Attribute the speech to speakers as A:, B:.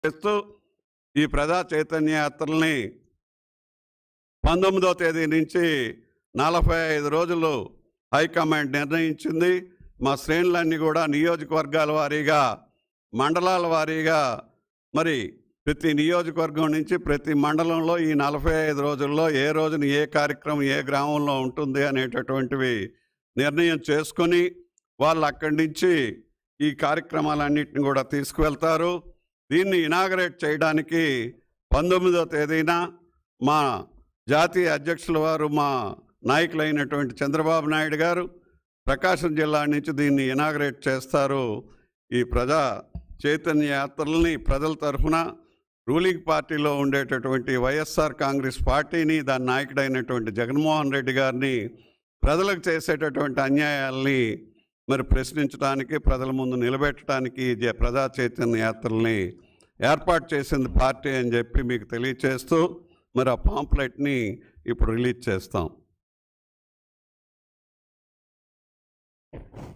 A: చేస్తూ ఈ ప్రజా చైతన్య యాత్రల్ని పంతొమ్మిదో తేదీ నుంచి నలభై ఐదు రోజులు హైకమాండ్ నిర్ణయించింది మా శ్రేణులన్నీ కూడా నియోజకవర్గాల వారీగా మండలాల వారీగా మరి ప్రతి నియోజకవర్గం నుంచి ప్రతి మండలంలో ఈ నలభై ఐదు రోజుల్లో ఏ రోజున ఏ కార్యక్రమం ఏ గ్రామంలో ఉంటుంది అనేటటువంటివి నిర్ణయం చేసుకొని వాళ్ళు అక్కడి నుంచి ఈ కార్యక్రమాలన్నింటిని కూడా తీసుకువెళ్తారు దీన్ని ఇనాగరేట్ చేయడానికి పంతొమ్మిదో తేదీన మా జాతీయ అధ్యక్షుల వారు మా నాయకులైనటువంటి చంద్రబాబు నాయుడు గారు ప్రకాశం జిల్లా నుంచి దీన్ని ఇనాగరేట్ చేస్తారు ఈ ప్రజా చైతన్య యాత్రల్ని ప్రజల తరఫున రూలింగ్ పార్టీలో ఉండేటటువంటి వైఎస్ఆర్ కాంగ్రెస్ పార్టీని దాని నాయకుడైనటువంటి జగన్మోహన్ రెడ్డి గారిని ప్రజలకు చేసేటటువంటి అన్యాయాల్ని మరి ప్రశ్నించడానికి ప్రజల ముందు నిలబెట్టడానికి ఈ జ- ప్రజా చైతన్య యాత్రల్ని ఏర్పాటు చేసింది పార్టీ అని చెప్పి మీకు తెలియచేస్తూ మరి ఆ పాంప్లెట్ని ఇప్పుడు రిలీజ్ చేస్తాం